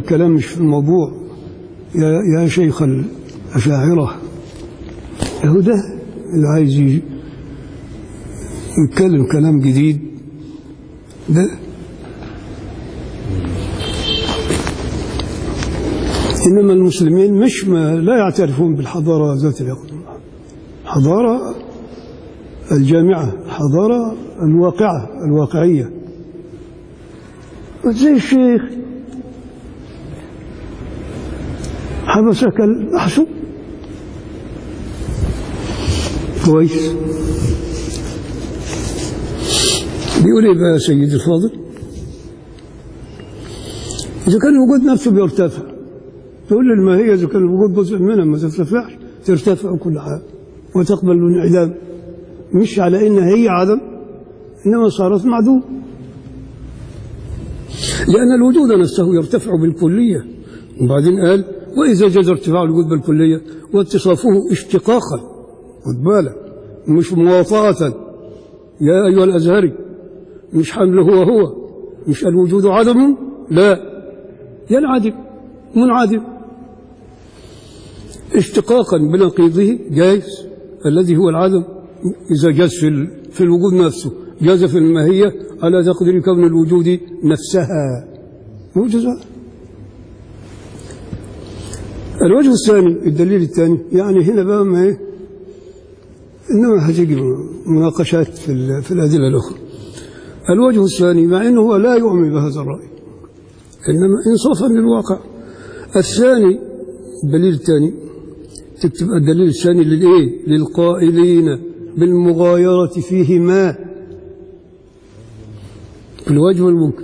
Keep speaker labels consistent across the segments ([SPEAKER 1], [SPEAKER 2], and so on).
[SPEAKER 1] الكلام مش في الموضوع يا يا شيخ الأشاعرة هو ده اللي عايز ي- يتكلم كلام جديد ده إنما المسلمين مش ما لا يعترفون بالحضارة ذات اليقظة حضارة الجامعة الحضارة الواقعة الواقعية زي الشيخ حبسك المحسوب كويس بيقول ايه بقى يا سيدي الفاضل اذا كان الوجود نفسه بيرتفع تقول لي الماهيه اذا كان الوجود جزء منها ما ترتفعش ترتفع كل حاجه وتقبل الانعدام مش على انها هي عدم انما صارت معدوم لان الوجود نفسه يرتفع بالكليه وبعدين قال واذا جاز ارتفاع الوجود بالكليه واتصافه اشتقاقا خد بالك مش مواطاه يا ايها الازهري مش حمله هو هو مش الوجود عدم لا ينعدم منعدم اشتقاقا بنقيضه جائز الذي هو العدم إذا جاز في, ال- في الوجود نفسه جاز في الماهية على تقدير كون الوجود نفسها موجزة الوجه الثاني الدليل الثاني يعني هنا بقى ما ايه انما هتيجي مناقشات في, ال- في الادله الاخرى الوجه الثاني مع انه هو لا يؤمن بهذا الراي انما انصافا للواقع الثاني الدليل الثاني تكتب الدليل الثاني للايه للقائلين بالمغايرة فيهما الوجه والممكن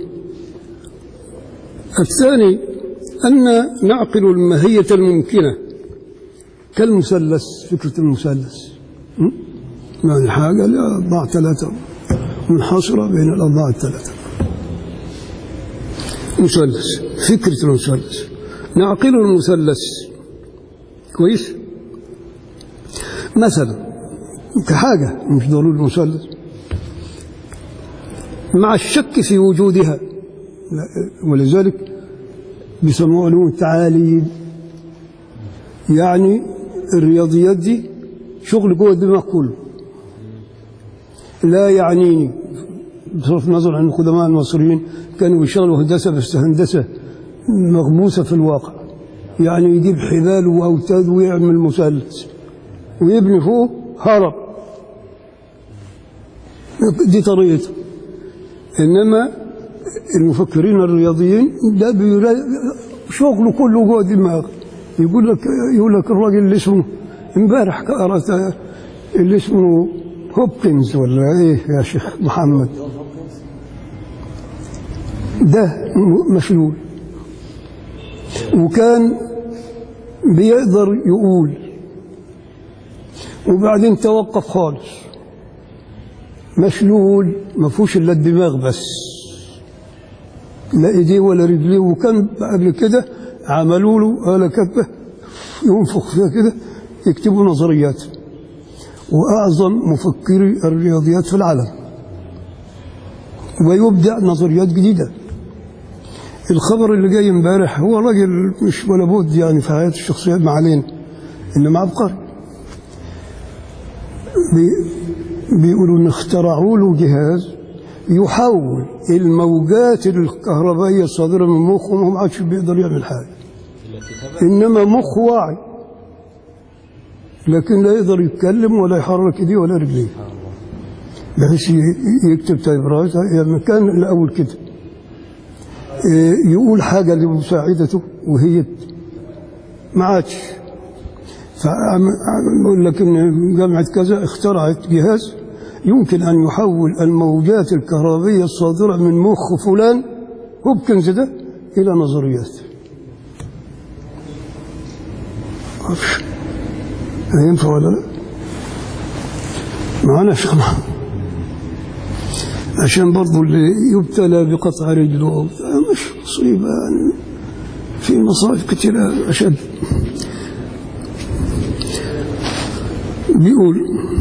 [SPEAKER 1] الثاني أن نعقل الماهية الممكنة كالمثلث فكرة المثلث م? يعني حاجة لأضلاع ثلاثة منحصرة بين الأضلاع الثلاثة مثلث فكرة المثلث نعقل المثلث كويس مثلا كحاجة مش ضروري المثلث مع الشك في وجودها لا- ولذلك بيسموها علوم التعاليم يعني الرياضيات دي شغل جوه الدماغ كله لا يعنيني بصرف النظر عن القدماء المصريين كانوا بيشتغلوا هندسه بس هندسه مغموسه في الواقع يعني يجيب حبال واوتاد ويعمل مثلث ويبني فوق هرم دي طريقته انما المفكرين الرياضيين ده بيلا- شغله كله جوه الدماغ يقول لك يقول لك الراجل اللي اسمه امبارح قرأت اللي اسمه هوبكنز ولا ايه يا شيخ محمد ده م- مشلول وكان بيقدر يقول وبعدين توقف خالص مشلول ما فيهوش الا الدماغ بس لا ايديه ولا رجليه وكان قبل كده عملوا له آلة كتبة ينفخ فيها كده يكتبوا نظريات وأعظم مفكري الرياضيات في العالم ويبدع نظريات جديدة الخبر اللي جاي امبارح هو راجل مش ولا بد يعني في حياة الشخصيات ما علينا إنما عبقري بي بيقولوا إن اخترعوا له جهاز يحول الموجات الكهربائية الصادرة من مخه وما عادش بيقدر يعمل حاجة إنما مخ واعي لكن لا يقدر يتكلم ولا يحرك ايديه ولا رجليه بحيث ي- يكتب تايبرايت يعني كان الأول كده إيه، يقول حاجة لمساعدته وهي ما عادش فأقول لك إن جامعة كذا اخترعت جهاز يمكن أن يحول الموجات الكهربية الصادرة من مخ فلان هوبكنز ده إلى نظريات معرفش هينفع ولا لا معانا يا شيخ محمد عشان برضو اللي يبتلى بقطع رجله أو بتاع، مش مصيبة يعني في مصائب كثيرة أشد بيقول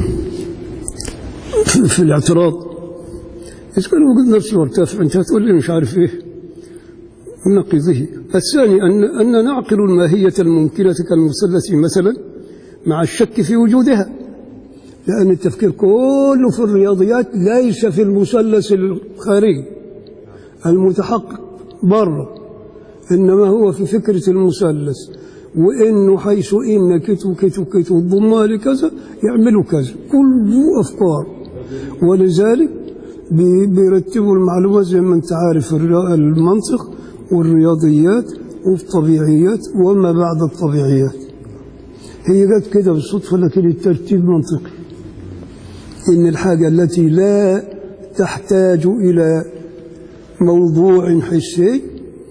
[SPEAKER 1] في, في الاعتراض إذا كان وجود نفسه مرتفع أنت هتقول لي مش عارف إيه نقضه الثاني أن, أن نعقل الماهية الممكنة كالمثلث مثلا مع الشك في وجودها لأن التفكير كله في الرياضيات ليس في المثلث الخارجي المتحقق بره إنما هو في فكرة المثلث وإنه حيث إن كتو كتو كتو ضمها لكذا يعملوا كذا كله أفكار ولذلك بي- بيرتبوا المعلومات زي ما أنت عارف الريا- المنطق والرياضيات والطبيعيات وما بعد الطبيعيات هي جت كده بالصدفة لكن الترتيب منطقي إن الحاجة التي لا تحتاج إلى موضوع حسي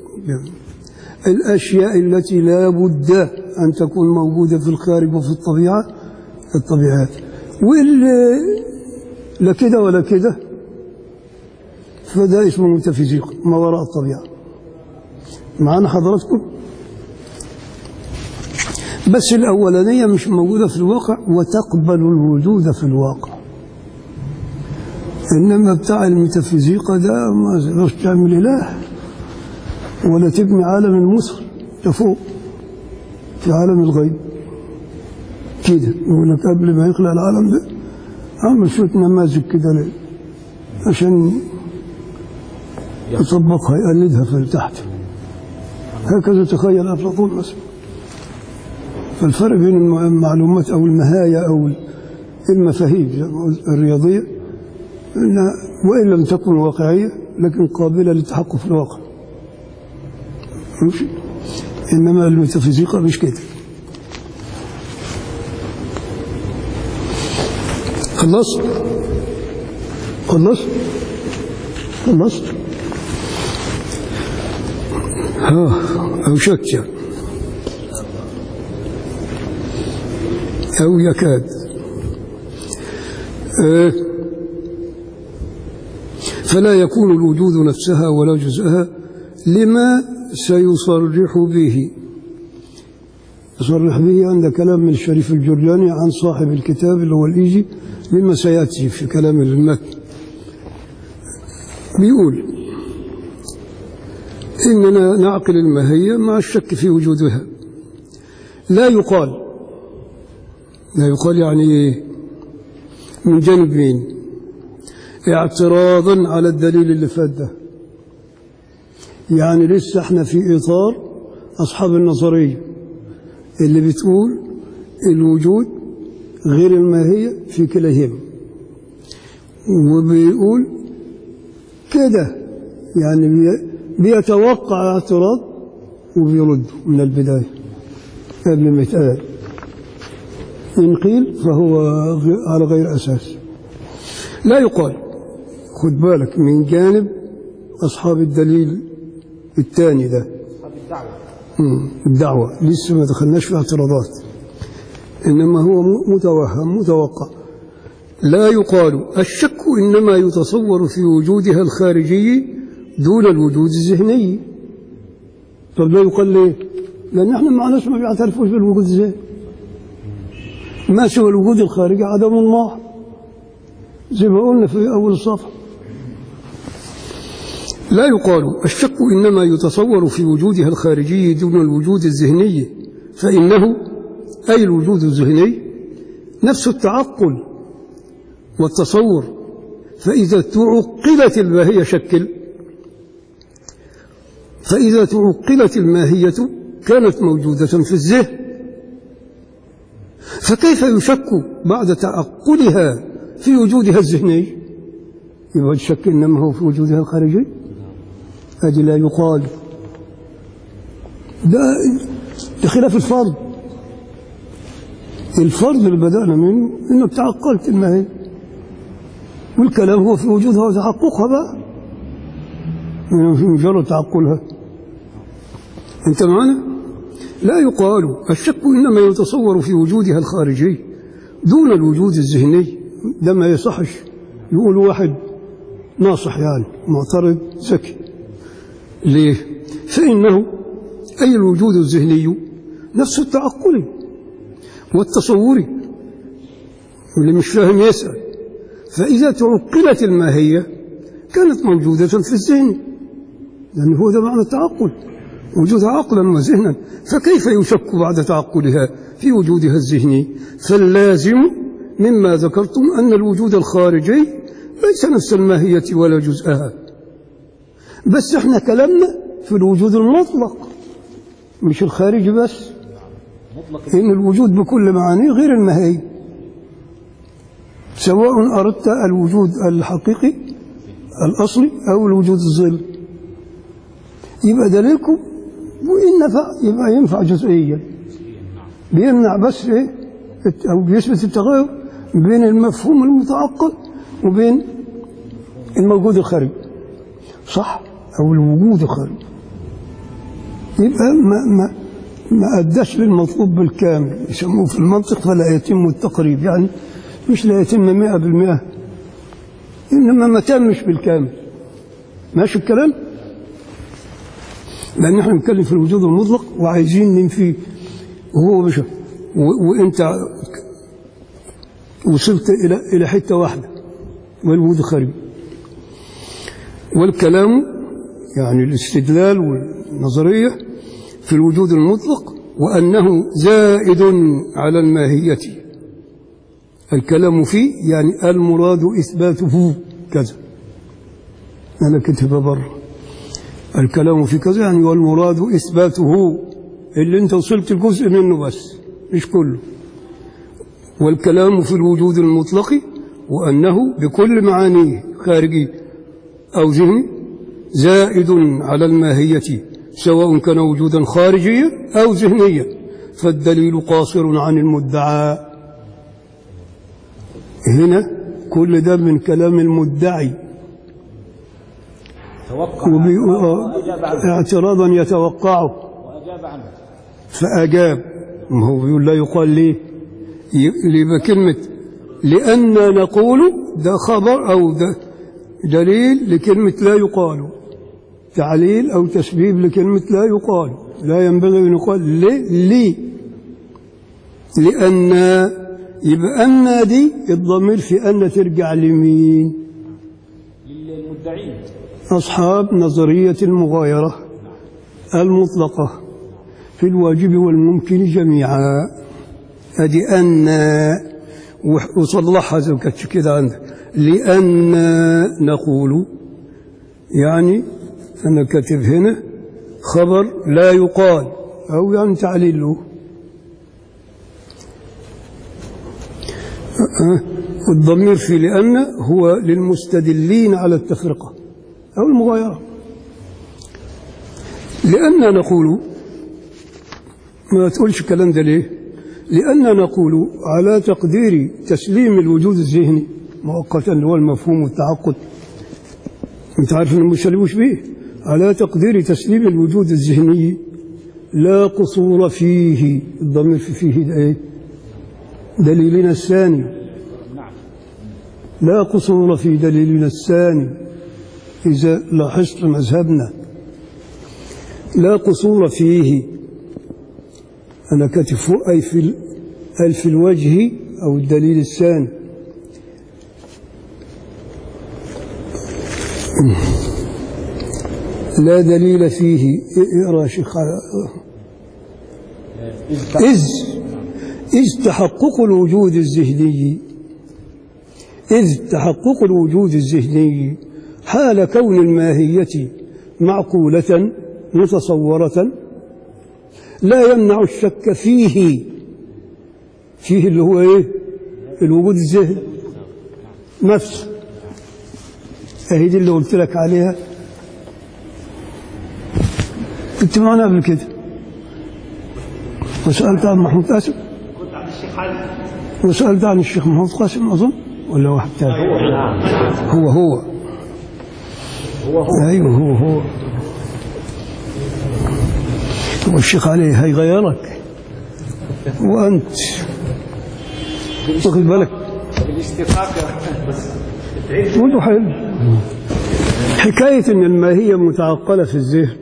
[SPEAKER 1] الأشياء التي لا بد أن تكون موجودة في الخارج وفي الطبيعة الطبيعات واللي لا كده ولا كده فده اسمه ميتافيزيق ما وراء الطبيعة معانا حضراتكم بس الأولانية مش موجودة في الواقع وتقبل الوجود في الواقع إنما بتاع الميتافيزيقا ده ما تقدرش تعمل إله ولا تبني عالم المصر فوق في عالم الغيب كده يقول لك قبل ما يخلق العالم ده عمل شوية نماذج كده ليه عشان يطبقها يقلدها في تحت هكذا تخيل أفلاطون مثلا فالفرق بين الم- المعلومات أو المهاية أو المفاهيم زي ما قلت الرياضية إنها وإن لم تكن واقعية لكن قابلة للتحقق في الواقع ماشي إنما الميتافيزيقا مش كده خلصت خلصت خلصت ها أوشكت يعني أو يكاد آه، فلا يكون الوجود نفسها ولا جزءها لما سيصرح به يصرح به عند كلام من الشريف الجرجاني عن صاحب الكتاب اللي هو الإيجي لما سيأتي في كلام المتن بيقول إننا نعقل الماهية مع الشك في وجودها لا يقال لا يقال يعني إيه؟ من جانب مين اعتراضا على الدليل اللي فات ده يعني لسه احنا في إطار أصحاب النظرية اللي بتقول الوجود غير الماهية في كليهما وبيقول كده يعني بي- بيتوقع اعتراض وبيرد من البداية قبل ما يتقال إن قيل فهو غ- على غير أساس لا يقال خد بالك من جانب أصحاب الدليل الثاني ده
[SPEAKER 2] أصحاب الدعوة
[SPEAKER 1] مم. الدعوة لسه ما دخلناش في اعتراضات إنما هو م- متوهم متوقع لا يقال الشك إنما يتصور في وجودها الخارجي دون الوجود الذهني طب لا يقال ليه؟ لأن احنا معناش ما بيعترفوش بالوجود الذهني ما سوى الوجود الخارجي عدم الله زي ما قلنا في أول الصفحة لا يقال الشك إنما يتصور في وجودها الخارجي دون الوجود الذهني فإنه أي الوجود الذهني نفس التعقل والتصور فإذا تعقلت الماهية شكل فإذا تعقلت الماهية كانت موجودة في الذهن فكيف يشك بعد تعقلها في وجودها الذهني يبقى الشك إنما هو في وجودها الخارجي هذه لا يقال ده بخلاف الفرض الفرض اللي بدأنا منه انك تعقلت الماهية والكلام هو في وجودها وتحققها بقى من في مجرد تعقلها انت معنا لا يقال الشك انما يتصور في وجودها الخارجي دون الوجود الذهني ده ما يصحش يقول واحد ناصح يعني معترض ذكي ليه؟ فإنه أي الوجود الذهني نفس التعقل والتصور واللي مش فاهم يسأل فإذا تعقلت الماهية كانت موجودة في الذهن لأن هو ده معنى التعقل وجودها عقلا وذهنا فكيف يشك بعد تعقلها في وجودها الذهني فاللازم مما ذكرتم أن الوجود الخارجي ليس نفس الماهية ولا جزءها بس احنا كلامنا في الوجود المطلق مش الخارجي بس
[SPEAKER 2] مطلق
[SPEAKER 1] إن الوجود بكل معانيه غير الماهي سواء أردت الوجود الحقيقي الأصلي أو الوجود الظل يبقى دليلكم وإن نفع يبقى ينفع جزئيا بيمنع بس إيه الت- أو بيثبت التغير بين المفهوم المتعقل وبين الموجود الخارجي صح أو الوجود الخارجي يبقى ما ما ما أداش للمطلوب بالكامل يسموه في المنطق فلا يتم التقريب يعني مش لا يتم مئة بالمئة إنما ما تمش بالكامل ماشي الكلام لأن احنا بنتكلم في الوجود المطلق وعايزين ننفي وهو مش و- وانت وصلت إلى إلى حتة واحدة والوجود الخارجي والكلام يعني الاستدلال والنظرية في الوجود المطلق وأنه زائد على الماهية الكلام فيه يعني المراد إثباته كذا أنا كتب بره الكلام في كذا يعني والمراد إثباته اللي أنت وصلت الجزء منه بس مش كله والكلام في الوجود المطلق وأنه بكل معانيه خارجي أو ذهني زائد على الماهية سواء كان وجودا خارجيا أو ذهنيا فالدليل قاصر عن المدعى هنا كل ده من كلام المدعي
[SPEAKER 2] توقع
[SPEAKER 1] وبي-
[SPEAKER 2] وأجاب عنه
[SPEAKER 1] اعتراضا يتوقعه
[SPEAKER 2] وأجاب عنه
[SPEAKER 1] فأجاب ما هو بيقول لا يقال ليه ي- ليه بكلمة لأن نقول ده خبر أو ده دليل لكلمة لا يقال تعليل أو تسبيب لكلمة لا يقال لا ينبغي أن يقال ليه ليه لأن يبقى أن دي الضمير في أن ترجع لمين
[SPEAKER 2] للمدعين
[SPEAKER 1] أصحاب نظرية المغايرة المطلقة في الواجب والممكن جميعا أدي أن وح- وصلحها زي ما كانتش كده عندك لأن نقول يعني أنا كاتب هنا خبر لا يقال أو يعني تعليل له أه، والضمير في لأن هو للمستدلين على التفرقة أو المغايرة لأن نقول ما تقولش الكلام ده ليه لأن نقول على تقدير تسليم الوجود الذهني مؤقتا اللي هو المفهوم والتعقد انت عارف انه مش سلموش بيه على تقدير تسليم الوجود الذهني لا قصور فيه الضمير في فيه ده ايه دليلنا الثاني لا قصور في دليلنا الثاني إذا لاحظت مذهبنا لا قصور فيه أنا كاتب فوق أي في ال- أي في الوجه أو الدليل الثاني لا دليل فيه اقرا يا شيخ إذ إذ تحقق الوجود الذهني إذ تحقق الوجود الذهني حال كون الماهية معقولة متصورة لا يمنع الشك فيه فيه اللي هو ايه الوجود الذهني نفسه اهي دي اللي قلت لك عليها كنت معنا قبل كده وسألت عن محمود قاسم
[SPEAKER 2] كنت عند الشيخ حازم
[SPEAKER 1] وسألت عن الشيخ محمود قاسم أظن ولا واحد تاني هو هو
[SPEAKER 2] هو هو
[SPEAKER 1] ايوه هو هو والشيخ عليه هيغيرك وانت واخد بالك
[SPEAKER 2] بالاشتقاق بس
[SPEAKER 1] وانتوا حلو حكاية ان الماهية متعقلة في الذهن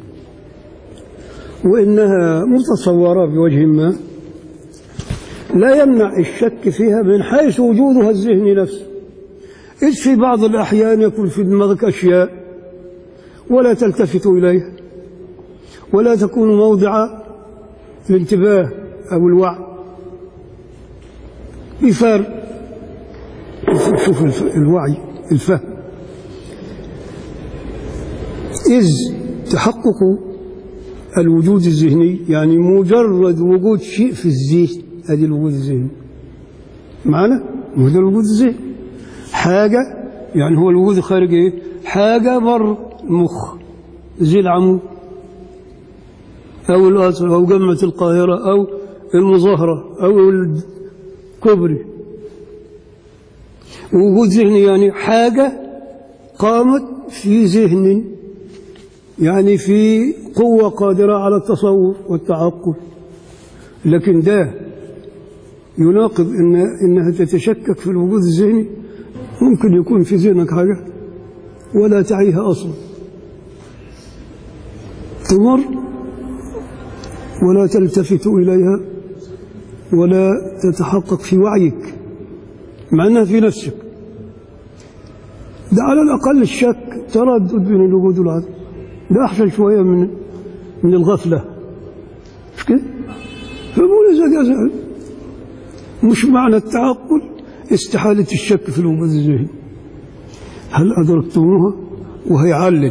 [SPEAKER 1] وانها متصورة بوجه ما لا يمنع الشك فيها من حيث وجودها الذهني نفسه إذ في بعض الأحيان يكون في دماغك أشياء ولا تلتفت إليها ولا تكون موضع الانتباه أو الوعي في فرق شوف الف- الوعي الفهم إذ تحقق الوجود الذهني يعني مجرد وجود شيء في الذهن هذه الوجود الذهني معنا هو ده الوجود الذهني حاجة يعني هو الوجود الخارجي إيه؟ حاجة بر المخ زي العمود أو الأزهر أو جامعة القاهرة أو المظاهرة أو الكوبري وجود ذهني يعني حاجة قامت في ذهن يعني في قوة قادرة على التصور والتعقل لكن ده يناقض إن إنها تتشكك في الوجود الذهني ممكن يكون في ذهنك حاجة ولا تعيها أصلا تمر ولا تلتفت إليها ولا تتحقق في وعيك مع أنها في نفسك ده على الأقل الشك تردد بين الوجود والعدم ده أحسن شوية من من الغفلة مش كده؟ فبقول إذا جاز مش معنى التعقل استحالة الشك في الوجود الذهني هل أدركتموها وهيعلل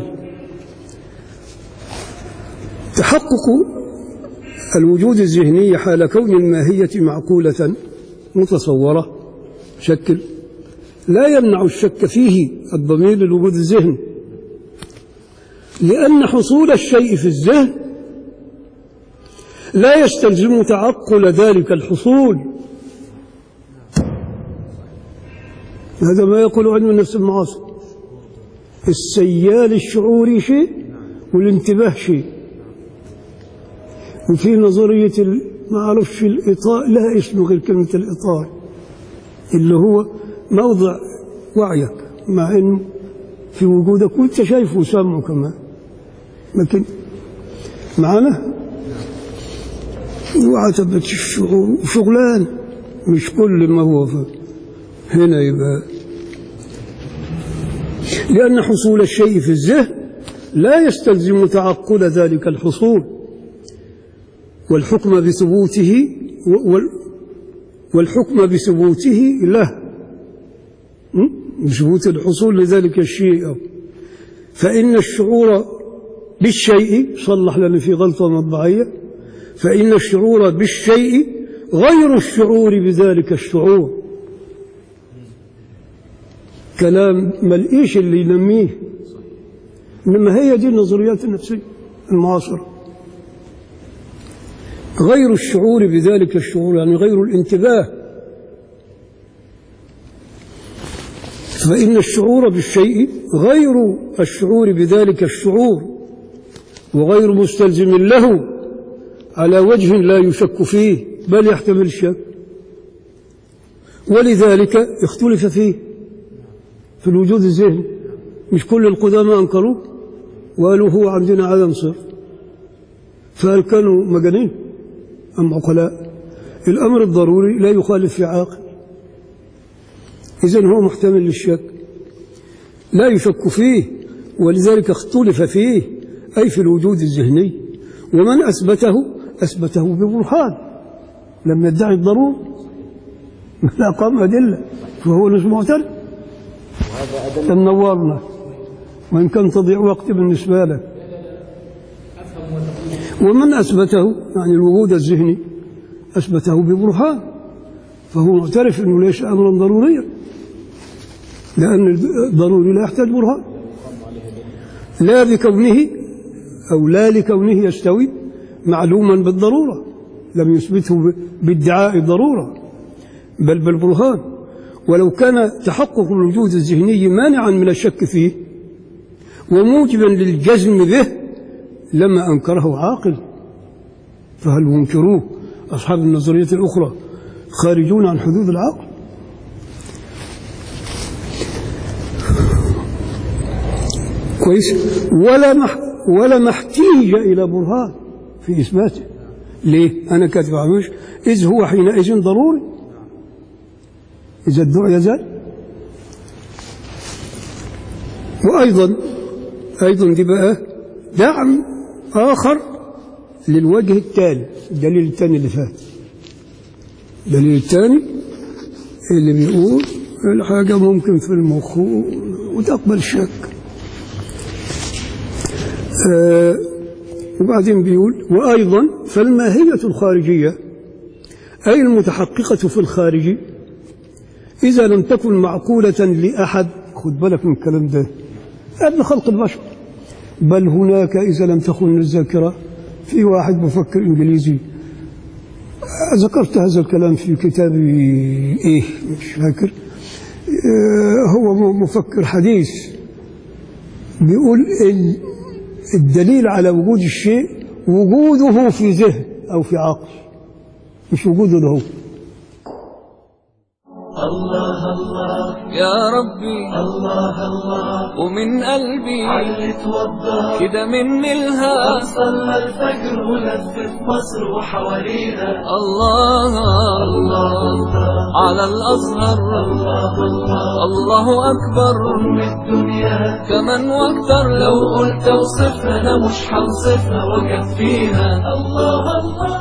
[SPEAKER 1] تحقق الوجود الذهني حال كون الماهية معقولة متصورة شكل لا يمنع الشك فيه الضمير للوجود الذهني لأن حصول الشيء في الذهن لا يستلزم تعقل ذلك الحصول هذا ما يقول علم النفس المعاصر السيال الشعوري شيء والانتباه شيء وفي نظرية ال- ما أعرفش الإطار لها اسم غير كلمة الإطار اللي هو موضع وعيك مع إنه في وجودك وأنت شايفه وسامعه كمان لكن معنا وعتبة الشعور وشغلان مش كل ما هو في هنا يبقى لأن حصول الشيء في الذهن لا يستلزم تعقل ذلك الحصول والحكم بثبوته وال- والحكم بثبوته له م? بثبوت الحصول لذلك الشيء فإن الشعور بالشيء صلح لنا في غلطة مطبعية فإن الشعور بالشيء غير الشعور بذلك الشعور كلام ملئيش اللي ينميه إنما هي دي النظريات النفسية المعاصرة غير الشعور بذلك الشعور يعني غير الانتباه فإن الشعور بالشيء غير الشعور بذلك الشعور وغير مستلزم له على وجه لا يشك فيه بل يحتمل الشك ولذلك اختلف فيه في الوجود الذهني مش كل القدامى أنكروه وقالوا هو عندنا عدم صرف فهل كانوا مجانين أم عقلاء الأمر الضروري لا يخالف في عاقل إذن هو محتمل للشك لا يشك فيه ولذلك اختلف فيه أي في الوجود الذهني ومن أثبته أثبته ببرهان لم يدعي الضرورة لا قام أدلة فهو مش معترف نورنا وإن كان تضيع وقت بالنسبة لك ومن أثبته يعني الوجود الذهني أثبته ببرهان فهو معترف أنه ليس أمرا ضروريا لأن الضروري لا يحتاج برهان لا بكونه أو لا لكونه يستوي معلوما بالضرورة لم يثبته ب- بادعاء الضرورة بل بالبرهان ولو كان تحقق الوجود الذهني مانعا من الشك فيه وموجبا للجزم به لما أنكره عاقل فهل منكروه أصحاب النظرية الأخرى خارجون عن حدود العقل كويس ولا مح ولا ما احتيج إلى برهان في إثباته ليه؟ أنا كاتب عمش إذ هو حينئذ ضروري إذا الدعاء يزال وأيضا أيضا دي بقى دعم آخر للوجه التالي الدليل الثاني اللي فات الدليل الثاني اللي بيقول الحاجة ممكن في المخ وتقبل الشك آه وبعدين بيقول وأيضا فالماهية الخارجية أي المتحققة في الخارج إذا لم تكن معقولة لأحد خد بالك من الكلام ده قبل خلق البشر بل هناك إذا لم تكن الذاكرة في واحد مفكر إنجليزي ذكرت هذا الكلام في كتابي إيه مش فاكر آه هو مفكر حديث بيقول ال- الدليل على وجود الشيء وجوده في ذهن أو في عقل مش وجوده له
[SPEAKER 3] يا ربي الله الله ومن قلبي
[SPEAKER 4] علت وضح
[SPEAKER 3] كده مني الها
[SPEAKER 4] صلى الفجر ولفت مصر وحوالينا
[SPEAKER 3] الله الله على الأزهر
[SPEAKER 4] الله الله
[SPEAKER 3] الله أكبر
[SPEAKER 4] أم الدنيا
[SPEAKER 3] كمان واكتر
[SPEAKER 4] لو قلت اوصفها انا مش هوصفها وكفيها الله الله